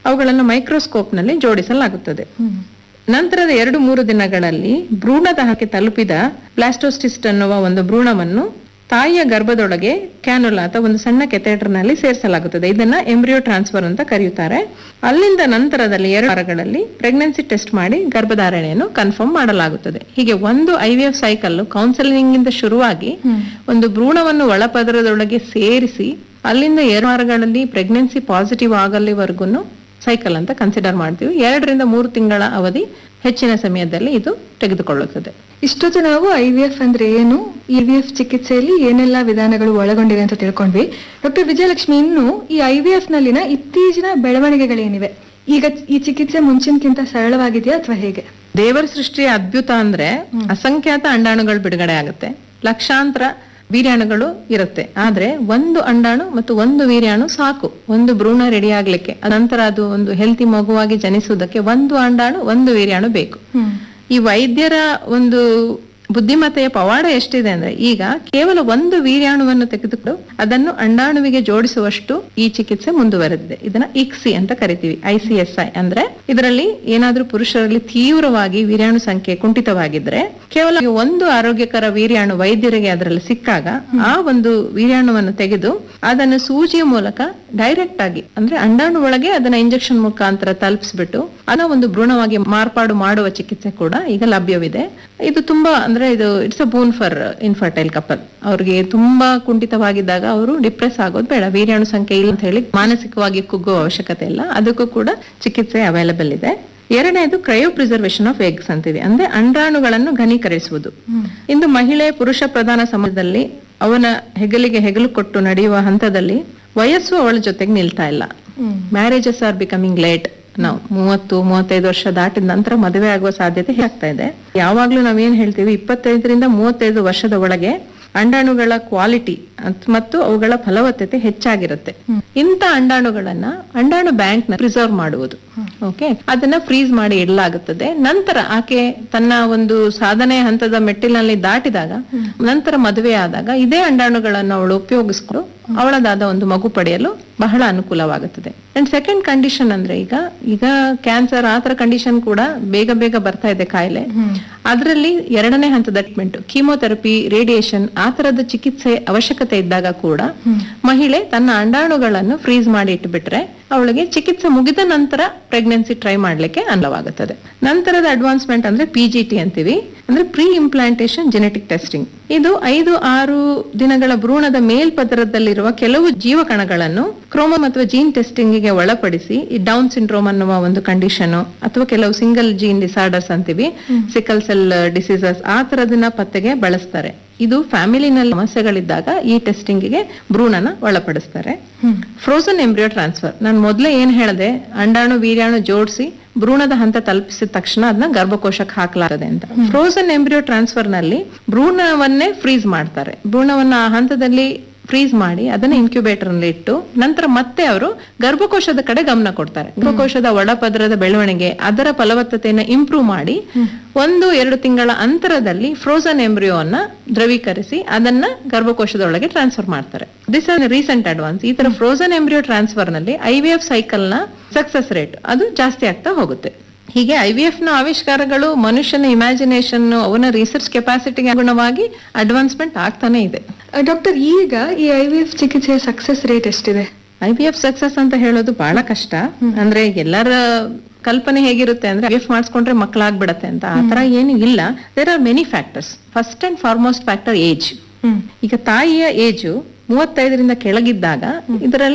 ಅವುಗಳನ್ನು ಮೈಕ್ರೋಸ್ಕೋಪ್ ನಲ್ಲಿ ಜೋಡಿಸಲಾಗುತ್ತದೆ ನಂತರದ ಎರಡು ಮೂರು ದಿನಗಳಲ್ಲಿ ಭ್ರೂಣದ ಹಕ್ಕೆ ತಲುಪಿದ ಬ್ಲಾಸ್ಟೋಸ್ಟಿಸ್ಟ್ ಅನ್ನುವ ಒಂದು ಭ್ರೂಣವನ್ನು ತಾಯಿಯ ಗರ್ಭದೊಳಗೆ ಕ್ಯಾನುಲಾ ಅಥವಾ ಒಂದು ಸಣ್ಣ ಕೆಥೆಟರ್ ನಲ್ಲಿ ಸೇರಿಸಲಾಗುತ್ತದೆ ಇದನ್ನ ಎಂಬ್ರಿಯೋ ಟ್ರಾನ್ಸ್ಫರ್ ಅಂತ ಕರೆಯುತ್ತಾರೆ ಅಲ್ಲಿಂದ ನಂತರದಲ್ಲಿ ಎರಡು ವಾರಗಳಲ್ಲಿ ಪ್ರೆಗ್ನೆನ್ಸಿ ಟೆಸ್ಟ್ ಮಾಡಿ ಗರ್ಭಧಾರಣೆಯನ್ನು ಕನ್ಫರ್ಮ್ ಮಾಡಲಾಗುತ್ತದೆ ಹೀಗೆ ಒಂದು I V F cycle counselling ಇಂದ ಶುರುವಾಗಿ ಒಂದು ಭ್ರೂಣವನ್ನು ಒಳಪದರದೊಳಗೆ ಸೇರಿಸಿ ಅಲ್ಲಿಂದ ಎರಡು ವಾರಗಳಲ್ಲಿ ಪ್ರೆಗ್ನೆನ್ಸಿ ಪಾಸಿಟಿವ್ ಆಗಲಿವರೆಗೂ ಸೈಕಲ್ ಅಂತ ಕನ್ಸಿಡರ್ ಮಾಡ್ತೀವಿ ಎರಡರಿಂದ ಮೂರು ತಿಂಗಳ ಅವಧಿ ಹೆಚ್ಚಿನ ಸಮಯದಲ್ಲಿ ಇದು ತೆಗೆದುಕೊಳ್ಳುತ್ತದೆ ಇಷ್ಟೊತ್ತು ನಾವು ಐ ವಿ ಎಫ್ ಅಂದ್ರೆ ಏನು ಇ ವಿ ಎಫ್ ಚಿಕಿತ್ಸೆಯಲ್ಲಿ ಏನೆಲ್ಲ ವಿಧಾನಗಳು ಒಳಗೊಂಡಿವೆ ಅಂತ ತಿಳ್ಕೊಂಡ್ವಿ ಡಾಕ್ಟರ್ ವಿಜಯಲಕ್ಷ್ಮಿ ಇನ್ನು ಈ ಐ ವಿ ಎಫ್ ನಲ್ಲಿನ ಇತ್ತೀಚಿನ ಬೆಳವಣಿಗೆಗಳೇನಿವೆ ಈಗ ಈ ಚಿಕಿತ್ಸೆ ಮುಂಚಿನಕ್ಕಿಂತ ಸರಳವಾಗಿದೆಯಾ ಅಥವಾ ಹೇಗೆ ದೇವರ ಸೃಷ್ಟಿಯ ಅದ್ಭುತ ಅಂದ್ರೆ ಅಸಂಖ್ಯಾತ ಅಂಡಾಣುಗಳು ಬಿಡುಗಡೆ ಆಗುತ್ತೆ ಲಕ್ಷಾಂತರ ವೀರ್ಯಾಣುಗಳು ಇರುತ್ತೆ ಆದ್ರೆ ಒಂದು ಅಂಡಾಣು ಮತ್ತು ಒಂದು ವೀರ್ಯಾಣು ಸಾಕು ಒಂದು ಭ್ರೂಣ ರೆಡಿ ಆಗ್ಲಿಕ್ಕೆ ನಂತರ ಅದು ಒಂದು ಹೆಲ್ತಿ ಮಗುವಾಗಿ ಜನಿಸುವುದಕ್ಕೆ ಒಂದು ಅಂಡಾಣು ಒಂದು ವೀರ್ಯಾಣು ಬೇಕು ಈ ವೈದ್ಯರ ಒಂದು ಬುದ್ಧಿಮತ್ತೆಯ ಪವಾಡ ಎಷ್ಟಿದೆ ಅಂದ್ರೆ ಈಗ ಕೇವಲ ಒಂದು ವೀರ್ಯಾಣುವನ್ನು ತೆಗೆದುಕೊಂಡು ಅದನ್ನು ಅಂಡಾಣುವಿಗೆ ಜೋಡಿಸುವಷ್ಟು ಈ ಚಿಕಿತ್ಸೆ ಮುಂದುವರೆದಿದೆ ಇದನ್ನ ಇಕ್ಸಿ ಅಂತ ಕರಿತೀವಿ ಐ ಸಿ ಎಸ್ ಐ ಅಂದ್ರೆ ಇದರಲ್ಲಿ ಏನಾದ್ರೂ ಪುರುಷರಲ್ಲಿ ತೀವ್ರವಾಗಿ ವೀರ್ಯಾಣು ಸಂಖ್ಯೆ ಕುಂಠಿತವಾಗಿದ್ರೆ ಕೇವಲ ಒಂದು ಆರೋಗ್ಯಕರ ವೀರ್ಯಾಣು ವೈದ್ಯರಿಗೆ ಅದರಲ್ಲಿ ಸಿಕ್ಕಾಗ ಆ ಒಂದು ವೀರ್ಯಾಣುವನ್ನು ತೆಗೆದು ಅದನ್ನು ಸೂಜಿಯ ಮೂಲಕ ಡೈರೆಕ್ಟ್ ಆಗಿ ಅಂದ್ರೆ ಅಂಡಾಣು ಒಳಗೆ ಅದನ್ನ ಇಂಜೆಕ್ಷನ್ ಮುಖಾಂತರ ತಲುಪಿಸ್ಬಿಟ್ಟು ಅದನ್ನ ಒಂದು ಭ್ರೂಣವಾಗಿ ಮಾರ್ಪಾಡು ಮಾಡುವ ಚಿಕಿತ್ಸೆ ಕೂಡ ಈಗ ಲಭ್ಯವಿದೆ ಇದು ತುಂಬಾ ಅಂದ್ರೆ ಇದು it's a boon for infertile couple ಅವ್ರಿಗೆ ತುಂಬಾ ಕುಂಠಿತವಾಗಿದ್ದಾಗ ಅವರು ಡಿಪ್ರೆಸ್ ಆಗೋದು ಬೇಡ ವೀರ್ಯಾಣು ಸಂಖ್ಯೆ ಇಲ್ಲ ಅಂತ ಹೇಳಿ ಮಾನಸಿಕವಾಗಿ ಕುಗ್ಗುವ ಅವಶ್ಯಕತೆ ಇಲ್ಲ ಅದಕ್ಕೂ ಕೂಡ ಚಿಕಿತ್ಸೆ ಅವೈಲಬಲ್ ಇದೆ ಎರಡನೇದು ಕ್ರಯೋ ಪ್ರಿಸರ್ವೇಶನ್ ಆಫ್ ಎಗ್ಸ್ ಅಂತೀವಿ ಅಂದ್ರೆ ಅಂಡಾಣುಗಳನ್ನು ಘನೀಕರಿಸುವುದು ಇಂದು ಮಹಿಳೆ ಪುರುಷ ಪ್ರಧಾನ ಸಮಾಜದಲ್ಲಿ ಅವನ ಹೆಗಲಿಗೆ ಹೆಗಲು ಕೊಟ್ಟು ನಡೆಯುವ ಹಂತದಲ್ಲಿ ವಯಸ್ಸು ಅವಳ ಜೊತೆಗೆ ನಿಲ್ತಾ ಇಲ್ಲ ಮ್ಯಾರೇಜಸ್ ಆರ್ ಬಿಕಮಿಂಗ್ ಲೇಟ್ ನಾವು ಮೂವತ್ತು ಮೂವತ್ತೈದು ವರ್ಷ ದಾಟಿದ ನಂತರ ಮದುವೆ ಆಗುವ ಸಾಧ್ಯತೆ ಆಗ್ತಾ ಇದೆ ಯಾವಾಗ್ಲೂ ನಾವೇನ್ ಹೇಳ್ತೀವಿ ಇಪ್ಪತ್ತೈದರಿಂದ ಮೂವತ್ತೈದು ವರ್ಷದ ಒಳಗೆ ಅಂಡಾಣುಗಳ ಕ್ವಾಲಿಟಿ ಮತ್ತು ಅವುಗಳ ಫಲವತ್ತತೆ ಹೆಚ್ಚಾಗಿರುತ್ತೆ ಇಂಥ ಅಂಡಾಣುಗಳನ್ನ ಅಂಡಾಣು ಬ್ಯಾಂಕ್ ನ ಪ್ರಿಸರ್ವ್ ಮಾಡುವುದು ಓಕೆ ಅದನ್ನ ಫ್ರೀಸ್ ಮಾಡಿ ಇಡಲಾಗುತ್ತದೆ ನಂತರ ಆಕೆ ತನ್ನ ಒಂದು ಸಾಧನೆ ಹಂತದ ಮೆಟ್ಟಿಲಿನಲ್ಲಿ ದಾಟಿದಾಗ ನಂತರ ಮದುವೆ ಆದಾಗ ಇದೇ ಅಂಡಾಣುಗಳನ್ನು ಅವಳು ಉಪಯೋಗಿಸ್ಕೊಂಡು ಅವಳದಾದ ಒಂದು ಮಗು ಪಡೆಯಲು ಬಹಳ ಅನುಕೂಲವಾಗುತ್ತದೆ ಅಂಡ್ ಸೆಕೆಂಡ್ ಕಂಡೀಷನ್ ಅಂದ್ರೆ ಈಗ ಈಗ ಕ್ಯಾನ್ಸರ್ ಆತರ ಕಂಡೀಷನ್ ಕೂಡ ಬೇಗ ಬೇಗ ಬರ್ತಾ ಇದೆ ಕಾಯಿಲೆ ಅದರಲ್ಲಿ ಎರಡನೇ ಹಂತದ ಟ್ರೀಟ್ಮೆಂಟ್ ಕೀಮೋಥೆರಪಿ ರೇಡಿಯೇಷನ್ ಆ ತರದ ಚಿಕಿತ್ಸೆ ಅವಶ್ಯಕತೆ ಇದ್ದಾಗ ಕೂಡ ಮಹಿಳೆ ತನ್ನ ಅಂಡಾಣುಗಳನ್ನು ಫ್ರೀಸ್ ಮಾಡಿ ಇಟ್ಬಿಟ್ರೆ ಅವಳಿಗೆ ಚಿಕಿತ್ಸೆ ಮುಗಿದ ನಂತರ ಪ್ರೆಗ್ನೆನ್ಸಿ ಟ್ರೈ ಮಾಡ್ಲಿಕ್ಕೆ ಅನುವಾಗುತ್ತದೆ ನಂತರದ ಅಡ್ವಾನ್ಸ್ಮೆಂಟ್ ಅಂದ್ರೆ ಪಿ ಜಿ ಟಿ ಅಂತೀವಿ ಅಂದ್ರೆ ಪ್ರೀ ಇಂಪ್ಲಾಂಟೇಶನ್ ಜೆನೆಟಿಕ್ ಟೆಸ್ಟಿಂಗ್ ಇದು ಐದು ಆರು ದಿನಗಳ ಭ್ರೂಣದ ಮೇಲ್ಪದರದಲ್ಲಿರುವ ಕೆಲವು ಜೀವಕಣಗಳನ್ನು ಕ್ರೋಮೋಮ್ ಅಥವಾ ಜೀನ್ ಟೆಸ್ಟಿಂಗ್ ಗೆ ಒಳಪಡಿಸಿ ಈ ಡೌನ್ ಸಿಂಡ್ರೋಮ್ ಅನ್ನುವ ಒಂದು ಕಂಡೀಷನ್ ಅಥವಾ ಕೆಲವು ಸಿಂಗಲ್ ಜೀನ್ ಡಿಸಾರ್ಡರ್ಸ್ ಅಂತೀವಿ ಸಿಕಲ್ ಸೆಲ್ ಡಿಸೀಸಸ್ ಆ ತರದನ್ನ ಪತ್ತೆಗೆ ಬಳಸ್ತಾರೆ ಇದು ಫ್ಯಾಮಿಲಿನಲ್ಲಿ ಸಮಸ್ಯೆಗಳಿದ್ದಾಗ ಈ ಟೆಸ್ಟಿಂಗ್ ಗೆ ಭ್ರೂಣನ ಒಳಪಡಿಸ್ತಾರೆ ಫ್ರೋಸನ್ ಎಂಬ್ರಿಯೋ ಟ್ರಾನ್ಸ್ಫರ್ ನಾನು ಮೊದಲೇ ಏನ್ ಹೇಳಿದೆ ಅಂಡಾಣು ವೀರ್ಯಾಣು ಜೋಡಿಸಿ ಭ್ರೂಣದ ಹಂತ ತಲುಪಿಸಿದ ತಕ್ಷಣ ಅದನ್ನ ಗರ್ಭಕೋಶಕ್ಕೆ ಹಾಕಲಾಗದೆ ಅಂತ ಫ್ರೋಸನ್ ಎಂಬ್ರಿಯೋ ಟ್ರಾನ್ಸ್ಫರ್ ನಲ್ಲಿ ಭ್ರೂಣವನ್ನೇ ಫ್ರೀಸ್ ಮಾಡ್ತಾರೆ ಭ್ರೂಣವನ್ನ ಆ ಹಂತದಲ್ಲಿ ಫ್ರೀಸ್ ಮಾಡಿ ಅದನ್ನ ಇನ್ಕ್ಯುಬೇಟರ್ ನಲ್ಲಿ ಇಟ್ಟು ನಂತರ ಮತ್ತೆ ಅವರು ಗರ್ಭಕೋಶದ ಕಡೆ ಗಮನ ಕೊಡ್ತಾರೆ ಗರ್ಭಕೋಶದ ಒಳಪದರದ ಬೆಳವಣಿಗೆ ಅದರ ಫಲವತ್ತತೆಯನ್ನ ಇಂಪ್ರೂವ್ ಮಾಡಿ ಒಂದು ಎರಡು ತಿಂಗಳ ಅಂತರದಲ್ಲಿ ಫ್ರೋಸನ್ ಎಂಬ್ರಿಯೋನ್ನ ದ್ರವೀಕರಿಸಿ ಅದನ್ನ ಗರ್ಭಕೋಶದೊಳಗೆ ಟ್ರಾನ್ಸ್ಫರ್ ಮಾಡ್ತಾರೆ ದಿಸ್ ಆರ್ ರೀಸೆಂಟ್ ಅಡ್ವಾನ್ಸ್ ಈ ತರ ಫ್ರೋಸನ್ ಎಂಬ್ರಿಯೋ ಟ್ರಾನ್ಸ್ಫರ್ ನಲ್ಲಿ ಐ ವಿ ಎಫ್ ಸೈಕಲ್ ನ ಸಕ್ಸಸ್ ರೇಟ್ ಅದು ಜಾಸ್ತಿ ಆಗ್ತಾ ಹೋಗುತ್ತೆ ಹೀಗೆ ಐ ವಿ ಎಫ್ ನ ಆವಿಷ್ಕಾರಗಳು ಮನುಷ್ಯನ ಇಮ್ಯಾಜಿನೇಷನ್ ಅವನ ರಿಸರ್ಚ್ ಕೆಪಾಸಿಟಿಗೆ ಅನುಗುಣವಾಗಿ ಅಡ್ವಾನ್ಸ್ಮೆಂಟ್ ಆಗ್ತಾನೆ ಇದೆ ಡಾಕ್ಟರ್ ಈಗ ಈ ಐ ವಿ ಎಫ್ ಚಿಕಿತ್ಸೆಯ ಸಕ್ಸಸ್ ರೇಟ್ ಎಷ್ಟಿದೆ ಐ ವಿ ಎಫ್ ಸಕ್ಸಸ್ ಅಂತ ಹೇಳೋದು ಬಹಳ ಕಷ್ಟ ಅಂದ್ರೆ ಎಲ್ಲರ ಕಲ್ಪನೆ ಹೇಗಿರುತ್ತೆ ಅಂದ್ರೆ ಐ ಎಫ್ ಮಾಡಿಸ್ಕೊಂಡ್ರೆ ಮಕ್ಕಳಾಗ್ಬಿಡತ್ತೆ ಅಂತ ಆತರ ಏನು ಇಲ್ಲ there are many factors first and foremost factor age ಈಗ ತಾಯಿಯ ಏಜು ಮೂವತ್ತೈದರಿಂದ ಕೆಳಗಿದ್ದಾಗ ಇದರಲ್ಲಿ